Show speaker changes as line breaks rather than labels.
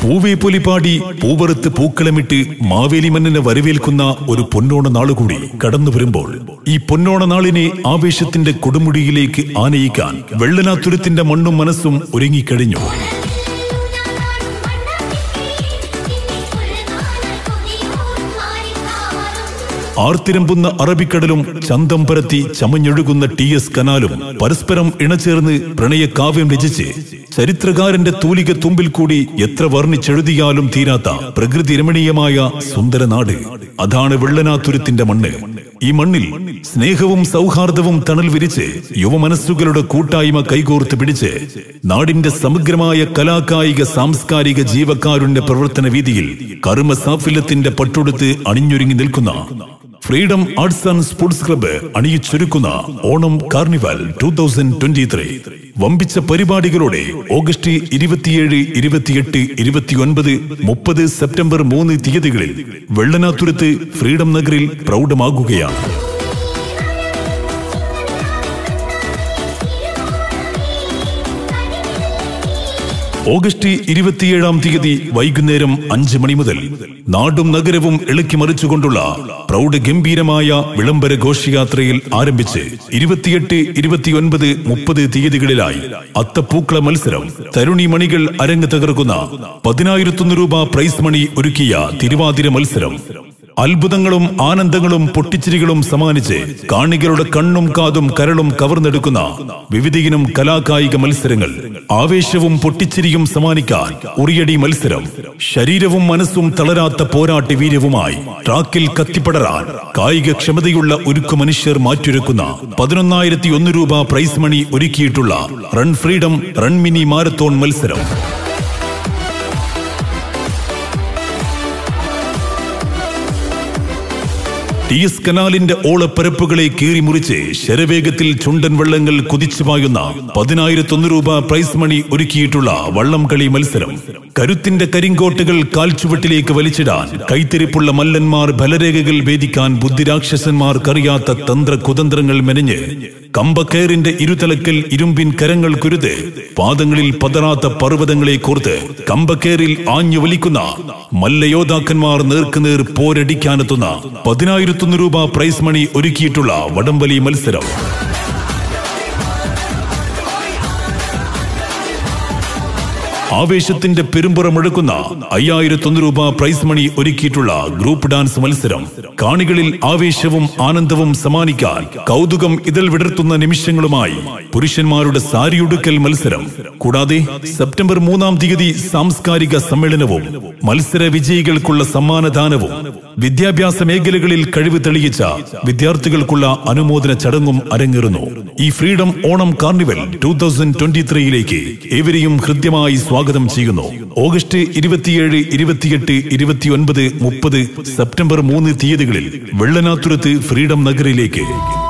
പൂവേ പൊലിപാടി പൂവറുത്ത് പൂക്കളമിട്ട് മാവേലി മന്നനെ വരവേൽക്കുന്ന ഒരു പൊന്നോണ നാളുകൂടി കടന്നു വരുമ്പോൾ ഈ പൊന്നോണ നാളിനെ ആവേശത്തിന്റെ കൊടുമുടിയിലേക്ക് ആനയിക്കാൻ വെള്ളനാത്തുരത്തിന്റെ മണ്ണും മനസ്സും ഒരുങ്ങിക്കഴിഞ്ഞു ആർത്തിരമ്പുന്ന അറബിക്കടലും ചന്തം പരത്തി ചമഞ്ഞൊഴുകുന്ന ടി എസ് കനാലും പരസ്പരം ഇണചേർന്ന് പ്രണയ കാവ്യം രചിച്ച് ചരിത്രകാരന്റെ തൂലിക തുമ്പിൽ കൂടി എത്ര വർണ്ണിച്ചെഴുതിയാലും തീരാത്ത പ്രകൃതി രമണീയമായ സുന്ദര നാട് അതാണ് വെള്ളനാത്തുരത്തിന്റെ മണ്ണ് ഈ മണ്ണിൽ സ്നേഹവും സൗഹാർദ്ദവും തണൽ വിരിച്ച് യുവമനസ്സുകളുടെ കൂട്ടായ്മ കൈകോർത്ത് പിടിച്ച് നാടിന്റെ സമഗ്രമായ കലാകായിക സാംസ്കാരിക ജീവക്കാരുണ്യ പ്രവർത്തന വീതിയിൽ കർമ്മസാഫല്യത്തിന്റെ പട്ടുടുത്ത് അണിഞ്ഞൊരുങ്ങി നിൽക്കുന്ന freedom arts and sports club അണിയിച്ചൊരുക്കുന്ന Onam carnival two thousand twenty three വമ്പിച്ച പരിപാടികളോടെ ഓഗസ്റ്റ് ഇരുപത്തിയേഴ് ഇരുപത്തിയെട്ട് ഇരുപത്തിയൊൻപത് മുപ്പത് സെപ്റ്റംബർ മൂന്ന് തീയതികളിൽ വെള്ളനാത്തുരത്ത് ഫ്രീഡം നഗറിൽ പ്രൗഢമാകുകയാണ് ഓഗസ്റ്റ് ഇരുപത്തിയേഴാം തീയതി വൈകുന്നേരം അഞ്ച് മണി മുതൽ നാടും നഗരവും ഇളക്കി മറിച്ചുകൊണ്ടുള്ള പ്രൗഢഗംഭീരമായ വിളംബര ഘോഷയാത്രയിൽ ആരംഭിച്ച് ഇരുപത്തിയെട്ട് ഇരുപത്തിയൊൻപത് മുപ്പത് തീയതികളിലായി അത്തപ്പൂക്കള മത്സരം തരുണി മണികൾ അരങ്ങ് തകർക്കുന്ന പതിനായിരത്തൊന്ന് രൂപ പ്രൈസ് മണി ഒരുക്കിയ തിരുവാതിര മത്സരം അത്ഭുതങ്ങളും ആനന്ദങ്ങളും പൊട്ടിച്ചിരികളും സമ്മാനിച്ച് കാണികളുടെ കണ്ണും കാതും കരളും കവർന്നെടുക്കുന്ന വിവിധയിനം കലാകായിക മത്സരങ്ങൾ ആവേശവും പൊട്ടിച്ചിരിയും സമ്മാനിക്കാൻ ഉറിയടി മത്സരം ശരീരവും മനസ്സും തളരാത്ത പോരാട്ട വീര്യവുമായി ട്രാക്കിൽ കത്തിപ്പടരാൻ കായിക ക്ഷമതയുള്ള ഒരുക്കു മനുഷ്യർ മാറ്റൊരുക്കുന്ന പതിനൊന്നായിരത്തി ഒന്ന് രൂപ പ്രൈസ് മണി ഒരുക്കിയിട്ടുള്ള run freedom run mini marathon മത്സരം ടി എസ് കനാലിന്റെ ഓളപ്പരപ്പുകളെ കീറി മുറിച്ച് ശരവേഗത്തിൽ ചുണ്ടൻ വെള്ളങ്ങൾ കുതിച്ചു പായുന്ന പതിനായിരത്തൊന്ന് രൂപ പ്രൈസ് മണി ഒരുക്കിയിട്ടുള്ള വള്ളം കളി മത്സരം കരുത്തിന്റെ കരിങ്കോട്ടുകൾ കാൽച്ചുവട്ടിലേക്ക് വലിച്ചിടാൻ കൈത്തിരിപ്പുള്ള മല്ലന്മാർ ഫലരേഖകൾ വേദിക്കാൻ ബുദ്ധിരാക്ഷസന്മാർക്കറിയാത്ത തന്ത്ര കുതന്ത്രങ്ങൾ മെനഞ്ഞ് കമ്പക്കയറിന്റെ ഇരുതലക്കൽ ഇരുമ്പിൻ കരങ്ങൾ കുരുത് പാദങ്ങളിൽ പതറാത്ത പർവ്വതങ്ങളെ കോർത്ത് കമ്പക്കയറിൽ ആഞ്ഞു വലിക്കുന്ന മല്ലയോദ്ധാക്കന്മാർ നേർക്കുനേർ പോരടിക്കാനെത്തുന്ന പതിനായിരത്തൊന്ന് രൂപ പ്രൈസ് മണി ഒരുക്കിയിട്ടുള്ള വടംവലി മത്സരം ആവേശത്തിന്റെ പെരുമ്പുറമൊഴുക്കുന്ന അയ്യായിരത്തൊന്ന് രൂപ പ്രൈസ് മണി ഒരുക്കിയിട്ടുള്ള ഗ്രൂപ്പ് ഡാൻസ് മത്സരം കാണികളിൽ ആവേശവും ആനന്ദവും സമ്മാനിക്കാൻ കൗതുകം ഇതൾ വിടർത്തുന്ന നിമിഷങ്ങളുമായി പുരുഷന്മാരുടെ സാരിയുടുക്കൽ മത്സരം കൂടാതെ സെപ്റ്റംബർ മൂന്നാം തീയതി സാംസ്കാരിക സമ്മേളനവും മത്സര വിജയികൾക്കുള്ള സമ്മാനദാനവും വിദ്യാഭ്യാസ മേഖലകളിൽ കഴിവ് തെളിയിച്ച വിദ്യാർത്ഥികൾക്കുള്ള അനുമോദന ചടങ്ങും അരങ്ങേറുന്നു ഈ freedom Onam carnival two thousand twenty ത്രീയിലേക്ക് ഏവരെയും ഹൃദ്യമായി സ്വാഗതം ചെയ്യുന്നു ഓഗസ്റ്റ് ഇരുപത്തിയേഴ് ഇരുപത്തിയെട്ട് ഇരുപത്തിയൊൻപത് മുപ്പത് സെപ്റ്റംബർ മൂന്ന് തീയതികളിൽ വെള്ളനാത്തുരത്ത് ഫ്രീഡം നഗറിലേക്ക്